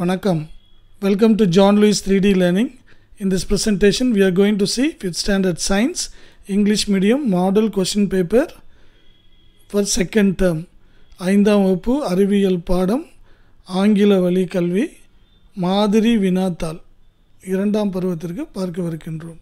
Vanakkam. Welcome to John Lewis 3D Learning. In this presentation, we are going to see 5th Standard Science English Medium Model Question Paper for second term. ஐந்தாம் வகுப்பு அறிவியல் பாடம் ஆங்கில வழி கல்வி மாதிரி வினாத்தாள் இரண்டாம் பருவத்திற்கு பார்க்கவிருக்கின்றோம்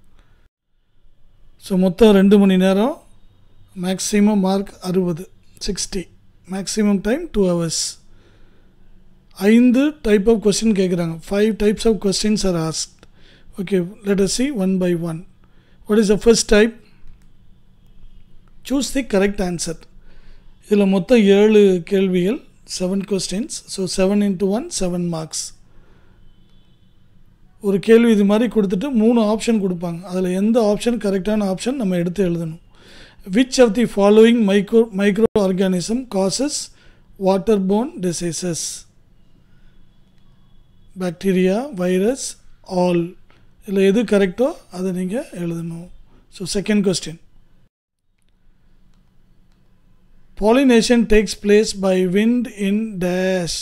ஸோ மொத்தம் ரெண்டு மணி நேரம் மேக்ஸிமம் மார்க் அறுபது sixty maximum time two hours ஐந்து டைப் ஆஃப் கொஸ்டின் கேட்குறாங்க five types of questions are ask okay let us see one by one what is the first type choose the correct answer இதில் மொத்தம் ஏழு கேள்விகள் seven questions so seven into one seven marks ஒரு கேள்வி இது மாதிரி கொடுத்துட்டு மூணு ஆப்ஷன் கொடுப்பாங்க அதில் எந்த ஆப்ஷன் கரெக்டான ஆப்ஷன் நம்ம எடுத்து எழுதணும் which of the following micro micro organism causes water borne diseases bacteria virus all இதில் எது கரெக்டோ அதை நீங்கள் எழுதணும் so second question pollination takes place by wind in dash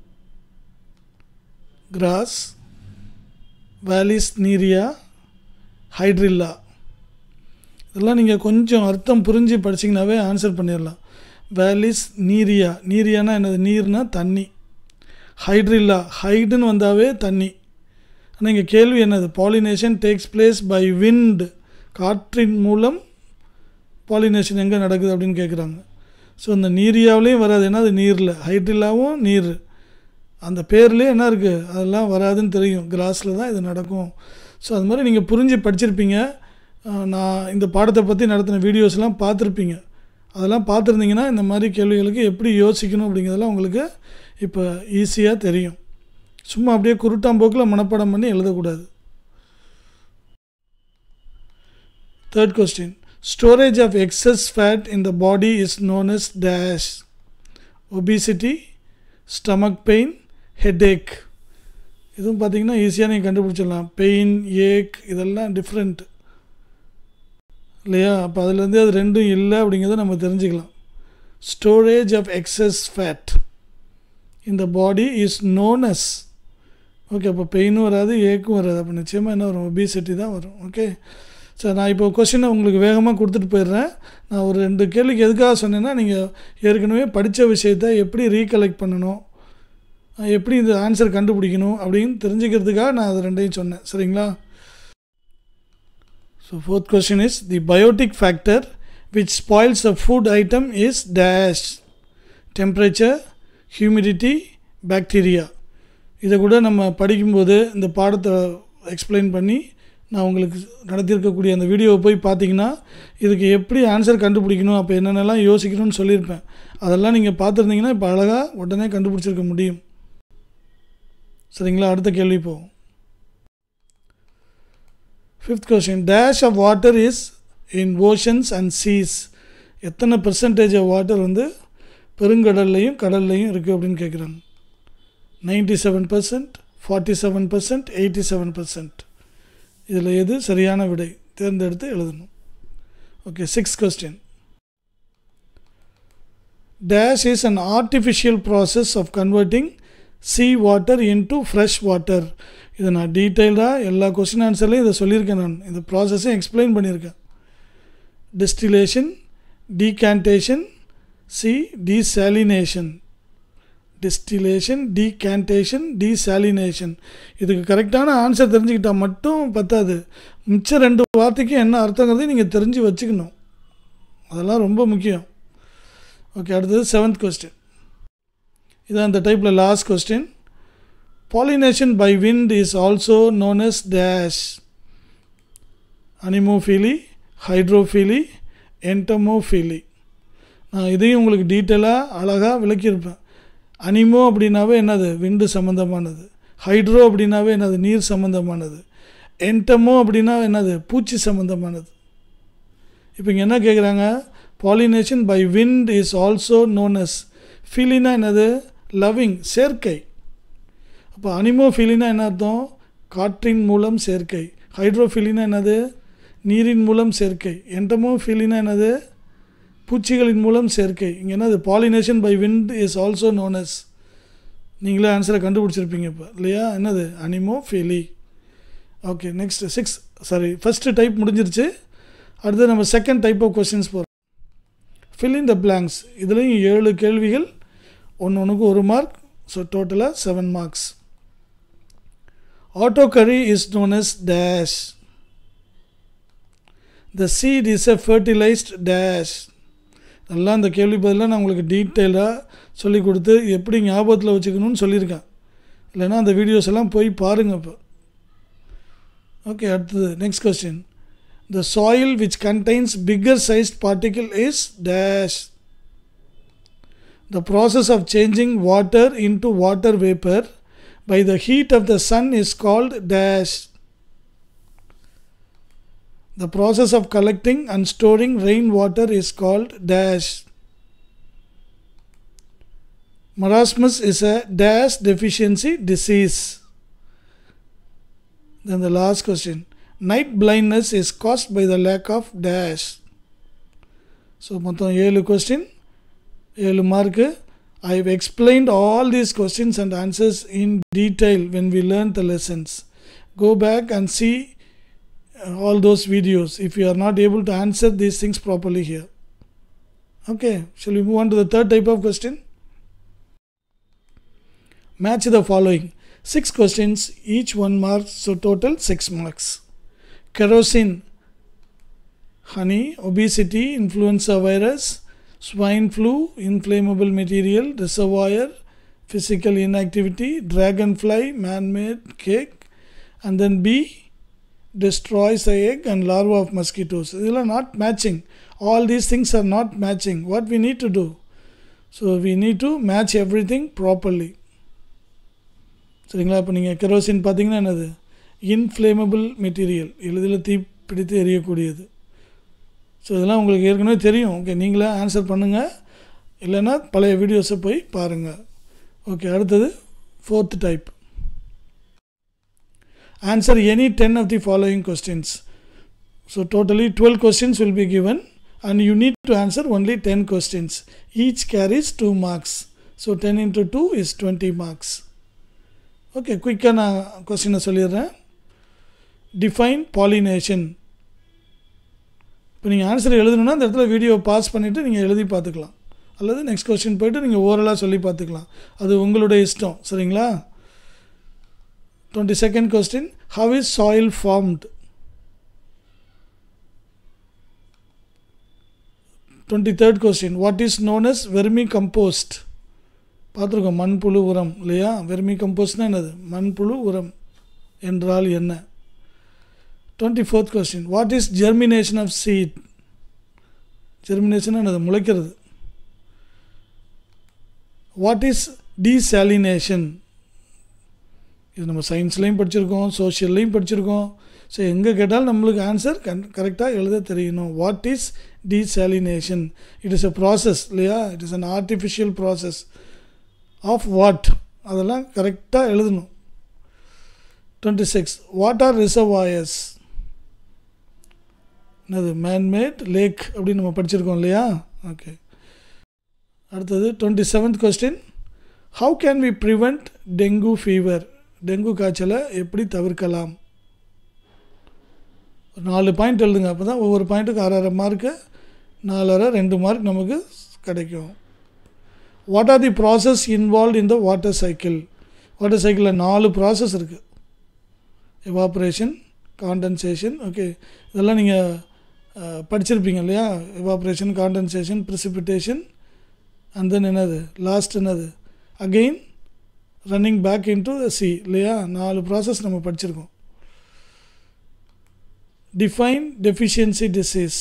grass vallis nerea hydrilla இதெல்லாம் நீங்கள் கொஞ்சம் அர்த்தம் புரிஞ்சு படிச்சிங்கனாவே ஆன்சர் பண்ணிடலாம் வேலிஸ் நீரியா நீரியானா என்னது நீர்னா தண்ணி ஹைட்ரில்லா ஹைடுன்னு வந்தாவே தண்ணி ஆனால் இங்கே கேள்வி என்னது pollination takes place by wind காற்றின் மூலம் பாலினேஷன் எங்கே நடக்குது அப்படின்னு கேட்குறாங்க ஸோ இந்த நீரியாவிலையும் வராது ஏன்னா அது நீரில் ஹைட்ரில்லாவும் நீர் அந்த பேர்லேயே என்ன இருக்குது அதெல்லாம் வராதுன்னு தெரியும் கிளாஸில் தான் இது நடக்கும் ஸோ அது மாதிரி நீங்கள் புரிஞ்சு படிச்சிருப்பீங்க நான் இந்த பாடத்தை பற்றி நடத்தின வீடியோஸ்லாம் பார்த்துருப்பீங்க அதெல்லாம் பார்த்துருந்தீங்கன்னா இந்த மாதிரி கேள்விகளுக்கு எப்படி யோசிக்கணும் அப்படிங்கிறதெல்லாம் உங்களுக்கு இப்போ ஈஸியாக தெரியும் சும்மா அப்படியே குருட்டாம்போக்கில் மனப்பாடம் பண்ணி எழுதக்கூடாது third question storage of excess fat in the body is known as dash obesity stomach pain headache இதுவும் பார்த்தீங்கன்னா ஈஸியாக நீங்கள் கண்டுபிடிச்சிடலாம் பெயின் ஏக் இதெல்லாம் டிஃப்ரெண்ட் இல்லையா அப்போ அதுலேருந்து அது ரெண்டும் இல்லை அப்படிங்கிறத நம்ம தெரிஞ்சுக்கலாம் ஸ்டோரேஜ் ஆஃப் எக்ஸஸ் ஃபேட் இந்த body is known as okay அப்போ பெயினும் வராது ஏக்கும் வராது அப்போ நிச்சயமாக என்ன வரும் ஒபிசிட்டி தான் வரும் ஓகே சார் நான் இப்போ கொஷினை உங்களுக்கு வேகமாக கொடுத்துட்டு போயிடுறேன் நான் ஒரு ரெண்டு கேள்விக்கு எதுக்காக சொன்னேன்னா நீங்கள் ஏற்கனவே படித்த விஷயத்த எப்படி ரீகலெக்ட் பண்ணணும் எப்படி இந்த ஆன்சர் கண்டுபிடிக்கணும் அப்படின்னு தெரிஞ்சுக்கிறதுக்காக நான் அது ரெண்டையும் சொன்னேன் சரிங்களா so fourth question is the biotic factor which spoils the food item is dash temperature humidity bacteria இதை கூட நம்ம படிக்கும்போது இந்த பாடத்தை எக்ஸ்பிளைன் பண்ணி நான் உங்களுக்கு நடத்தியிருக்கக்கூடிய அந்த வீடியோவை போய் பார்த்தீங்கன்னா இதுக்கு எப்படி ஆன்சர் கண்டுபிடிக்கணும் அப்போ என்னென்னலாம் யோசிக்கணும்னு சொல்லியிருப்பேன் அதெல்லாம் நீங்கள் பார்த்துருந்தீங்கன்னா இப்போ அழகாக உடனே கண்டுபிடிச்சிருக்க முடியும் சரிங்களா அடுத்த கேள்வி போகும் fifth question dash of water is in oceans and seas எத்தனை பெர்சன்டேஜ் ஆஃப் வாட்டர் வந்து பெருங்கடல்லையும் கடல்லையும் இருக்குது அப்படின்னு கேட்குறாங்க ninety seven percent forty seven percent eighty seven percent இதில் எது சரியான விடை தேர்ந்தெடுத்து எழுதணும் okay six question dash is an artificial process of converting sea water into fresh water இதை நான் டீட்டெயில்டாக எல்லா கொஸ்டின் ஆன்சர்லையும் இதை சொல்லியிருக்கேன் நான் இந்த ப்ராசஸையும் எக்ஸ்பிளைன் பண்ணியிருக்கேன் distillation decantation C desalination distillation decantation desalination இதுக்கு கரெக்டான ஆன்சர் தெரிஞ்சுக்கிட்டால் மட்டும் பத்தாது மிச்சம் ரெண்டு வார்த்தைக்கும் என்ன அர்த்தங்கிறதையும் நீங்கள் தெரிஞ்சு வச்சுக்கணும் அதெல்லாம் ரொம்ப முக்கியம் ஓகே அடுத்தது செவன்த் கொஸ்டின் இதான் இந்த டைப்பில் last question pollination by wind is also known as dash anemophily hydrophily entomophily நான் இதையும் உங்களுக்கு டீட்டெயிலாக அழகாக விளக்கியிருப்பேன் அனிமோ அப்படின்னாவே என்னது விண்டு சம்மந்தமானது ஹைட்ரோ அப்படின்னாவே என்னது நீர் சம்மந்தமானது என்டமோ அப்படின்னா என்னது பூச்சி சம்மந்தமானது இப்போ இங்கே என்ன கேட்குறாங்க pollination by wind is also known as ஃபீலினா என்னது லவ்விங் சேர்க்கை அப்போ அனிமோ ஃபீலினா என்ன அர்த்தம் காற்றின் மூலம் சேர்க்கை ஹைட்ரோஃபீலினா என்னது நீரின் மூலம் சேர்க்கை என்டமோ ஃபீலினா என்னது பூச்சிகளின் மூலம் சேர்க்கை இங்கே என்னது pollination by wind is also known as நீங்களே ஆன்சரை கண்டுபிடிச்சிருப்பீங்க இப்போ இல்லையா என்னது anemophily okay next six sorry first type முடிஞ்சிருச்சு அடுத்து நம்ம செகண்ட் டைப் ஆஃப் கொஸ்டின்ஸ் போகிறோம் ஃபில் இன் த பிளாங்க்ஸ் இதுலேயும் ஏழு கேள்விகள் ஒன்று ஒன்றுக்கு ஒரு மார்க் ஸோ டோட்டலாக செவன் மார்க்ஸ் ஆட்டோ கரி is known as dash the seed is a fertilised dash எல்லாம் இந்த கேள்வி பதிலாக நான் உங்களுக்கு டீட்டெயிலாக சொல்லி கொடுத்து எப்படி ஞாபகத்தில் வச்சுக்கணும்னு சொல்லியிருக்கேன் இல்லைன்னா அந்த வீடியோஸ் எல்லாம் போய் பாருங்கள் இப்போ ஓகே அடுத்தது next question the soil which contains bigger sized particle is dash the process of changing water into water vapour by the heat of the sun is called dash. The process of collecting and storing rainwater is called dash. Marasmus is a dash deficiency disease. Then the last question. Night blindness is caused by the lack of dash. So, மொத்தம் ஏழு question ஏழு mark I have explained all these questions and answers in detail when we learned the lessons. Go back and see uh, all those videos if you are not able to answer these things properly here. Okay, shall we move on to the third type of question? Match the following six questions, each one mark, so total six marks. Kerosene, honey, obesity, influenza virus, swine flu, inflammable material, reservoir, physical inactivity, dragonfly, man made cake, and then B destroys the egg and larva of mosquitoes. These are not matching. All these things are not matching. What we need to do? So we need to match everything properly. சரிங்களா இப்போ நீங்கள் kerosene பார்த்தீங்கன்னா என்னது inflammable material எளிதில் தீ பிடித்து எரியக்கூடியது so இதெல்லாம் உங்களுக்கு ஏற்கனவே தெரியும் ஓகே நீங்களே ஆன்சர் பண்ணுங்கள் இல்லைன்னா பழைய வீடியோஸை போய் பாருங்கள் ஓகே அடுத்தது fourth type answer any ten of the following questions so totally twelve questions will be given and you need to answer only ten questions each carries two marks so ten into two is twenty marks okay குயிக்காக நான் கொஸ்டினை சொல்லிடுறேன் define pollination இப்போ நீங்கள் answer எழுதணுன்னா அந்த இடத்துல video pass பண்ணிவிட்டு நீங்கள் எழுதி பார்த்துக்கலாம் அல்லது நெக்ஸ்ட் கொஸ்டின் போயிட்டு நீங்கள் ஓரலாக சொல்லி பார்த்துக்கலாம் அது உங்களுடைய இஷ்டம் சரிங்களா twenty second question how is soil formed twenty third question what is known as vermicompost பார்த்துருக்கோம் மண்புழு உரம் இல்லையா வெர்மி கம்போஸ்ட்னா என்னது மண்புழு உரம் என்றால் என்ன twenty fourth question what is germination of seed germination என்னது முளைக்கிறது வாட் இஸ் டீசாலினேஷன் இது நம்ம சயின்ஸ்லேயும் படிச்சிருக்கோம் சோஷியல்லையும் படிச்சிருக்கோம் ஸோ எங்கே கேட்டாலும் நம்மளுக்கு ஆன்சர் கன் கரெக்டாக எழுத தெரியணும் what is desalination it is a process இல்லையா it is an artificial process of what அதெல்லாம் கரெக்டாக எழுதணும் twenty six what are reservoirs என்னது மேன்மேட் லேக் அப்படின்னு நம்ம படிச்சிருக்கோம் இல்லையா ஓகே அடுத்தது twenty seventh question how can we prevent dengue fever dengue காய்ச்சலை எப்படி தவிர்க்கலாம் நாலு பாயிண்ட் எழுதுங்க அப்போ தான் ஒவ்வொரு பாயிண்ட்டுக்கு அரை அரை மார்க்கு நாலரை ரெண்டு மார்க் நமக்கு கிடைக்கும் what are the process involve in the water cycle water சைக்கிளில் நாலு ப்ராசஸ் இருக்குது எவாப்ரேஷன் காண்டன்சேஷன் ஓகே இதெல்லாம் நீங்கள் படிச்சிருப்பீங்க இல்லையா evaporation condensation precipitation and then என்னது லாஸ்ட் என்னது again running back into the sea இல்லையா நாலு ப்ராசஸ் நம்ம படிச்சிருக்கோம் define deficiency disease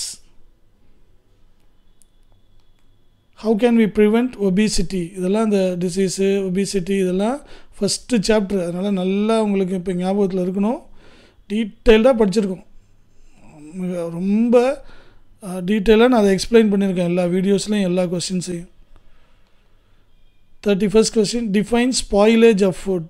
how can we prevent obesity இதெல்லாம் இந்த டிசீஸு ஒபிசிட்டி இதெல்லாம் ஃபஸ்ட்டு சாப்டர் அதனால் நல்லா உங்களுக்கு இப்போ ஞாபகத்தில் இருக்கணும் டீட்டெயில்டாக படிச்சிருக்கோம் மிக ரொம்ப டீட்டெயிலாக நான் அதை எக்ஸ்பிளைன் பண்ணியிருக்கேன் எல்லா வீடியோஸ்லையும் எல்லா கொஸ்டின்ஸையும் thirty first question define spoilage of food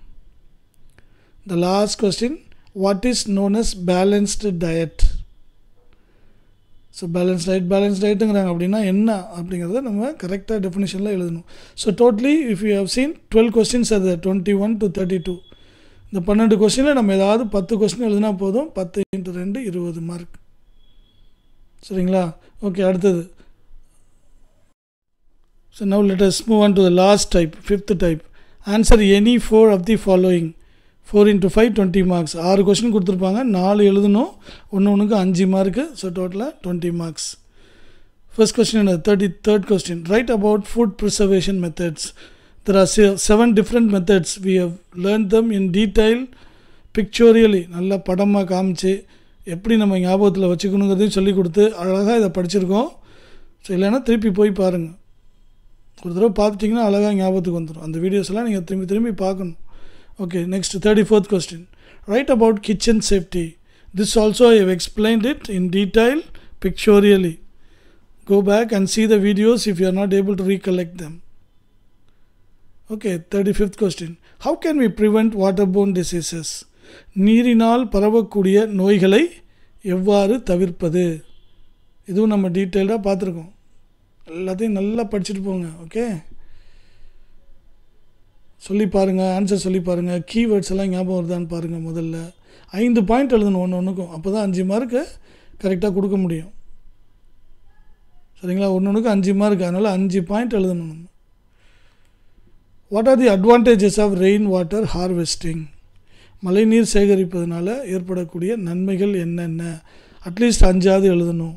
the last question what is known as balanced diet so balance diet balance டயட்டுங்கிறாங்க அப்படின்னா என்ன அப்படிங்கிறத நம்ம கரெக்டாக டெஃபினேஷனில் எழுதணும் so totally if you have seen twelve questions அது twenty one to thirty two இந்த பன்னெண்டு கொஸ்டினில் நம்ம ஏதாவது பத்து கொஸ்டின் எழுதினா போதும் பத்து இன்ட்டு ரெண்டு இருபது மார்க் சரிங்களா ஓகே அடுத்தது so now let us move on to the last type fifth type answer any four of the following four into five twenty marks ஆறு கொஸ்டின் கொடுத்துருப்பாங்க நாலு எழுதணும் ஒன்று ஒன்றுக்கு அஞ்சு மார்க்கு ஸோ டோட்டலாக twenty marks first question thirty third question write about food preservation methods there are seven different methods we have learn them in detail pictorially நல்லா படமாக காமிச்சு எப்படி நம்ம ஞாபகத்தில் வச்சுக்கணுங்கிறதையும் சொல்லி கொடுத்து அழகாக இதை படிச்சிருக்கோம் ஸோ இல்லைன்னா திருப்பி போய் பாருங்கள் ஒரு தடவை பார்த்துட்டிங்கன்னா அழகாக ஞாபகத்துக்கு வந்துடும் அந்த வீடியோஸ் எல்லாம் நீங்கள் திரும்பி திரும்பி பார்க்கணும் okay next thirty fourth question write about kitchen safety this also I have explained it in detail pictorially go back and see the videos if you are not able to recollect them. Okay, 35th question. How can we prevent waterborne diseases? நீரினால் பரவக்கூடிய நோய்களை எவ்வாறு தவிர்ப்பது இதுவும் நம்ம டீட்டெயில்டாக பார்த்துருக்கோம் எல்லாத்தையும் நல்லா படிச்சுட்டு போங்க ஓகே சொல்லி பாருங்கள் ஆன்சர் சொல்லி பாருங்கள் கீவேர்ட்ஸ் எல்லாம் ஞாபகம் வருதான்னு பாருங்கள் முதல்ல ஐந்து பாயிண்ட் எழுதணும் ஒன்று ஒன்றுக்கும் அப்போ தான் அஞ்சு மார்க்கு கரெக்டாக கொடுக்க முடியும் சரிங்களா ஒன்று ஒன்றுக்கு அஞ்சு மார்க் அதனால் அஞ்சு பாயிண்ட் எழுதணும் நம்ம what are the advantages of rain water harvesting மழைநீர் சேகரிப்பதனால ஏற்படக்கூடிய நன்மைகள் என்னென்ன அட்லீஸ்ட் அஞ்சாவது எழுதணும்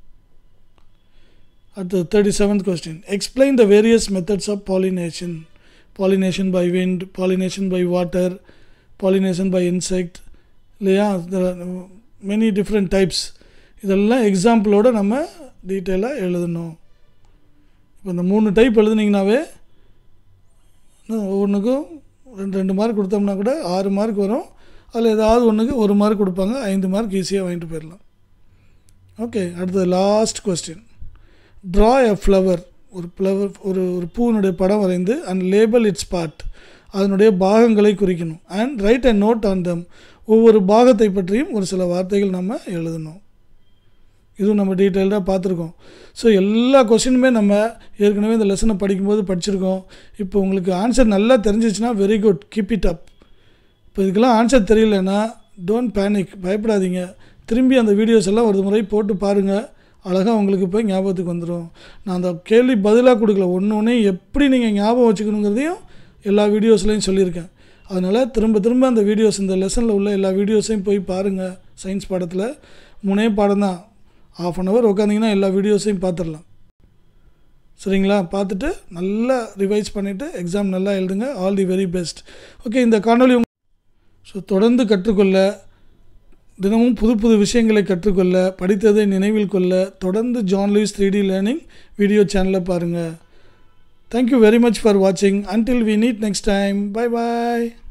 அடுத்தது thirty seventh question explain the various methods of pollination pollination by wind pollination by water pollination by insect இல்லையா மெனி டிஃப்ரெண்ட் டைப்ஸ் இதெல்லாம் எக்ஸாம்பிளோடு நம்ம டீட்டெயிலாக எழுதணும் இப்போ இந்த மூணு டைப் எழுதுனீங்கனாவே ஒவ்வொன்றுக்கும் ரெண்டு ரெண்டு மார்க் கொடுத்தோம்னா கூட ஆறு மார்க் வரும் அதில் ஏதாவது ஒன்றுக்கு ஒரு மார்க் கொடுப்பாங்க ஐந்து மார்க் ஈஸியாக வாங்கிட்டு போயிடலாம் ஓகே அடுத்தது last question draw a flower ஒரு ஃப்ளவர் ஒரு ஒரு பூவினுடைய படம் வரைந்து அண்ட் லேபிள் இட்ஸ் பார்ட் அதனுடைய பாகங்களை குறிக்கணும் and write and note on them ஒவ்வொரு பாகத்தை பற்றியும் ஒரு சில வார்த்தைகள் நம்ம எழுதணும் இதுவும் நம்ம டீட்டெயில்டாக பார்த்துருக்கோம் ஸோ எல்லா கொஸ்டினுமே நம்ம ஏற்கனவே இந்த லெசனை படிக்கும்போது படிச்சிருக்கோம் இப்போ உங்களுக்கு ஆன்சர் நல்லா தெரிஞ்சிச்சுன்னா very good keep it up இப்போ இதுக்கெல்லாம் ஆன்சர் தெரியலன்னா டோன்ட் பேனிக் பயப்படாதீங்க திரும்பி அந்த வீடியோஸ் எல்லாம் ஒரு முறை போட்டு பாருங்கள் அழகாக உங்களுக்கு போய் ஞாபகத்துக்கு வந்துடும் நான் அந்த கேள்வி பதிலாக கொடுக்கல ஒன்று ஒன்றே எப்படி நீங்கள் ஞாபகம் வச்சுக்கணுங்கிறதையும் எல்லா வீடியோஸ்லையும் சொல்லியிருக்கேன் அதனால் திரும்ப திரும்ப அந்த வீடியோஸ் இந்த லெசனில் உள்ள எல்லா வீடியோஸையும் போய் பாருங்கள் சயின்ஸ் பாடத்தில் மூணே பாடம் தான் ஆஃப் அன் ஹவர் உட்காந்திங்கன்னா எல்லா வீடியோஸையும் பார்த்துடலாம் சரிங்களா பார்த்துட்டு நல்லா ரிவைஸ் பண்ணிவிட்டு எக்ஸாம் நல்லா எழுதுங்க all the very best okay இந்த காணொலி ஸோ தொடர்ந்து கற்றுக்கொள்ள தினமும் புது புது விஷயங்களை கற்றுக்கொள்ள படித்ததை நினைவில் கொள்ள தொடர்ந்து John Lewis three D learning video சேனலை பாருங்கள் தேங்க்யூ வெரி மச் ஃபார் வாட்சிங் until we meet next time bye bye